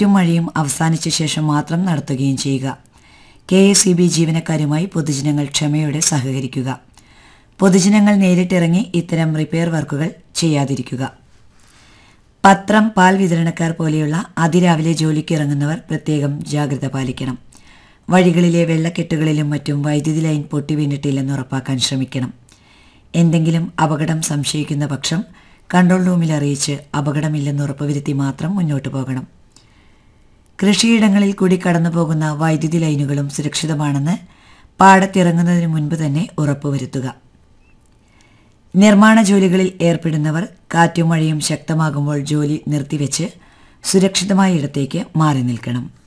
കാറ്റും മഴയും അവസാനിച്ച ശേഷം മാത്രം നടത്തുകയും ചെയ്യുക കെ എസ് ഇ ബി ജീവനക്കാരുമായി പൊതുജനങ്ങൾ ക്ഷമയോടെ സഹകരിക്കുക പൊതുജനങ്ങൾ നേരിട്ടിറങ്ങി ഇത്തരം റിപ്പയർ വർക്കുകൾ ചെയ്യാതിരിക്കുക പത്രം പാൽ വിതരണക്കാർ പോലെയുള്ള അതിരാവിലെ ജോലിക്ക് ഇറങ്ങുന്നവർ പ്രത്യേകം ജാഗ്രത പാലിക്കണം വഴികളിലെ വെള്ളക്കെട്ടുകളിലും മറ്റും വൈദ്യുതി ലൈൻ പൊട്ടി വീണിട്ടില്ലെന്ന് ഉറപ്പാക്കാൻ ശ്രമിക്കണം എന്തെങ്കിലും അപകടം സംശയിക്കുന്ന പക്ഷം കൺട്രോൾ റൂമിൽ അറിയിച്ച് അപകടമില്ലെന്ന് ഉറപ്പുവരുത്തി മാത്രം മുന്നോട്ട് പോകണം കൃഷിയിടങ്ങളിൽ കൂടി കടന്നു പോകുന്ന വൈദ്യുതി ലൈനുകളും സുരക്ഷിതമാണെന്ന് പാടത്തിറങ്ങുന്നതിന് മുൻപ് തന്നെ ഉറപ്പുവരുത്തുക നിർമ്മാണ ജോലികളിൽ ഏർപ്പെടുന്നവർ കാറ്റും മഴയും ശക്തമാകുമ്പോൾ ജോലി നിർത്തിവെച്ച് സുരക്ഷിതമായ ഇടത്തേക്ക് മാറി നിൽക്കണം